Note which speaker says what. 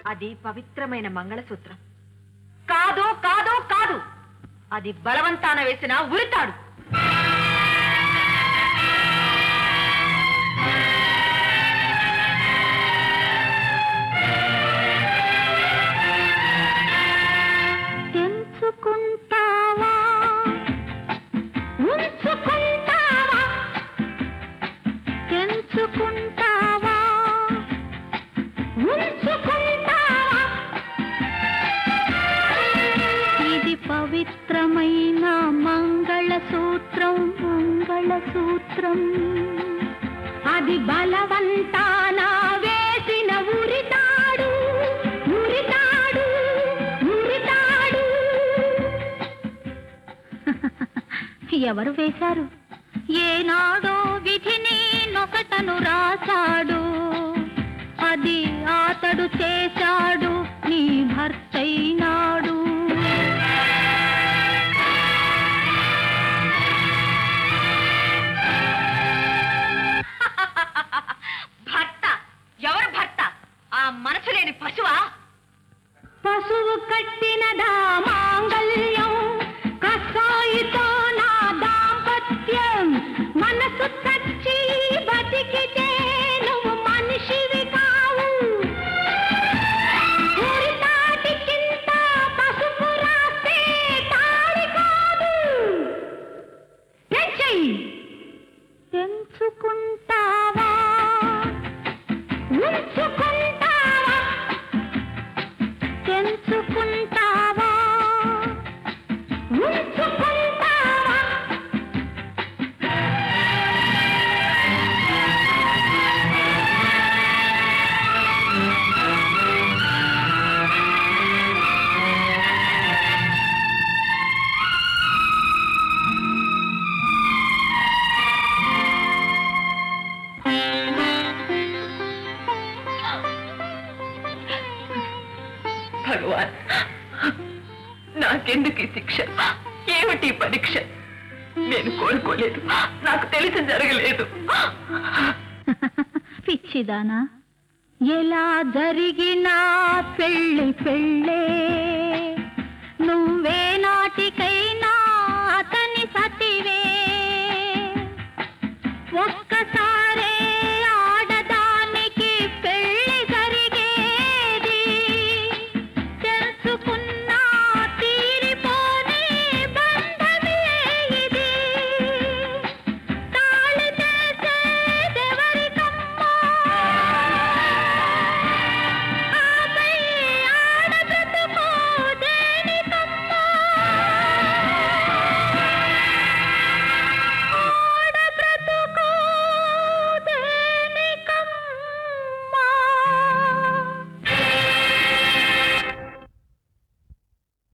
Speaker 1: అది పవిత్రమైన మంగళసూత్రం కాదు కాదు కాదు అది బలవంతాన వేసిన ఉరితాడు
Speaker 2: తెంచుకుంటావా ఉంచుకుంటావా తెంచుకుంటావా ఉంచుకుంటావా ఇది పవిత్రమైన మంగళసూత్రం మంగళసూత్రం అది బలవంతాన వేసిన ఉరితాడు ఉరితాడు ఉరితాడు ఎవరు వేశారు ఏనాడో విధిని నొకటను రాశాడు అది అతడు చేశాడు నీ భర్తైనాడు
Speaker 1: భర్త ఎవరు భర్త ఆ మనసు లేని పశువా
Speaker 2: పశువు కట్టినదా మాంగల్యం కసాయితో నా దాంపత్యం మనసు చచ్చి బతికితే నువ్వు మనిషివి కావు ఉరితాటికింత పసుపు రాస్తే తాళి కాదు తెంచెయ్. తెంచుకుంటావా ఉంచుకుంటావా తెంచుకుంటావా ఉంచుకుంటావా
Speaker 1: భగవాన్ నాకెందుకు ఈ శిక్ష ఏమిటి ఈ పరీక్ష నేను కోరుకోలేదు నాకు తెలిసి జరగలేదు
Speaker 2: పిచ్చిదానా ఎలా జరిగినా పెళ్ళి పెళ్ళే నువ్వే నాటికైనా